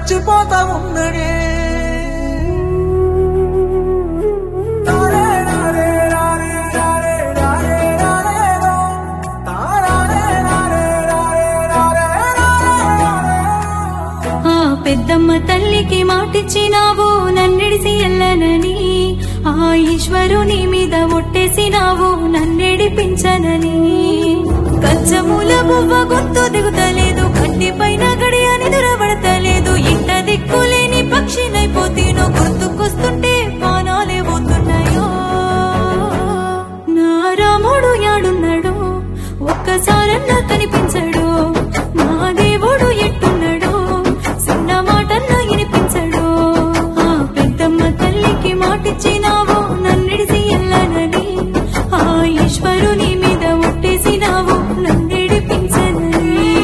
చచ్చిపోతా ఉన్నడే తారే రారే రారే రారే రారే రారేరో. తారారే రారే రారే రారే రారేరో. ఆ పెద్దమ్మ తల్లికి మాటిచ్చినావు నన్నిడిసి ఎల్లనని ఆ ఈశ్వరుని మీద ఒట్టేసినావు నన్నెడిపించనని కచ్చమూల బువ్వ గొంతు దిగుతలేదు కంటి పైన గడియ నిదురబడతలేదు ఇంట దిక్కులేని పక్షినైపోతేనో గుర్తుకొస్తుంటే పానాలే పోతున్నాయో నా రాముడు యాడున్నాడు ఒక్కసారన్నా కనిపించడు నా దేవుడు ఎట్టున్నాడు చిన్న మాటన్నా వినిపించడు ఆ పెద్దమ్మ తల్లికి మాటిచ్చినావు నన్నిడిసి ఎల్లనని ఆ ఈశ్వరుని మీద ఒట్టేసినావు నన్నెడిపించనని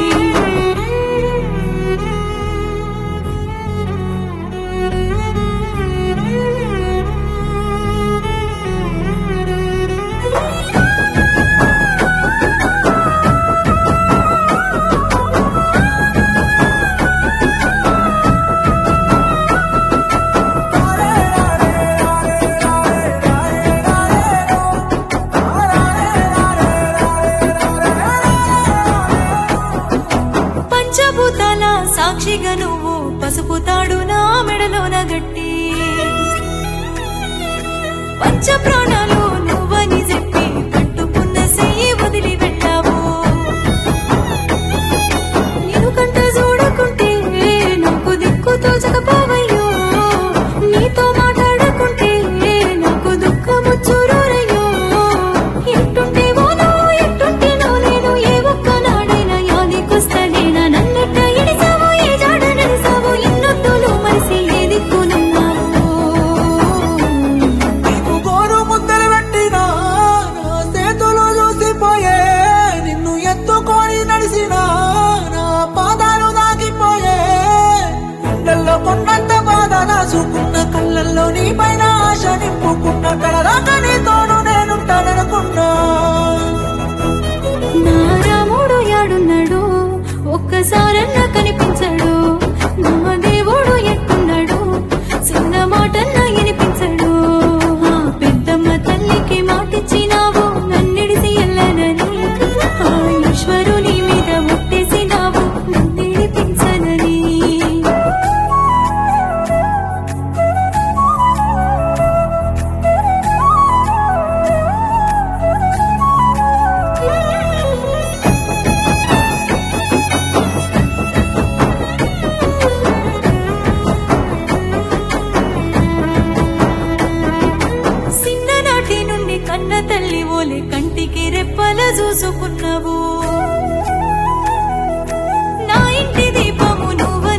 పంచభూతాల సాక్షిగా నువ్వు పసుపు తాడు నా మెడలోన గట్టి పంచ ప్రాణాలు నువ్వని చెప్పి కట్టుకున్న చెయ్యి వదిలి వెళ్ళావు నేను కంట చూడకుంటే నాకు దిక్కు తోచకపోవయ్యో నీతో మాట్లాడకుంటే నాకు దుఃఖము చూరయ్యో ఎట్టుంటేవో నువ్వు ఎట్టుంటేనో నేను ఏ ఒక్క నాడైనా యాదికొస్తలేనా నన్నెట్ట ఇడిసావు ఏ జాడ నడిసావు ఇన్నొద్దులు మరిసి ఏ దిక్కునున్నావు నీకు గోరు ముద్దలు పెట్టినా నా చేతులు చూసిపోయే నిన్ను ఎత్తుకొని నడిసినా నా పాదాలు దాగిపోయే గుండెల్లో కొన్నంత బాధ దాచుకున్న కళ్ళల్లో నీ పైన ఆశ నింపుకున్న కలరాక నీతోను నేనుంటాననుకున్నా నా రాముడు యాడున్నాడు ఒక్కసారన్నా కనిపించడు నా దేవుడు ఎట్టున్నాడు చిన్న మాటన్నా వినిపించడు ఆ పెద్దమ్మ తల్లికి మాటిచ్చినావు నన్నిడిసి ఎల్లనని ఆ ఈశ్వరుని మీద ముట్టేసినావు నన్నిడిపించనని చిన్ననాటి నుండి కన్న తల్లి ఓలే కంటికి రెప్పల చూసుకున్నావు నా ఇంటి దీపము నువ్వు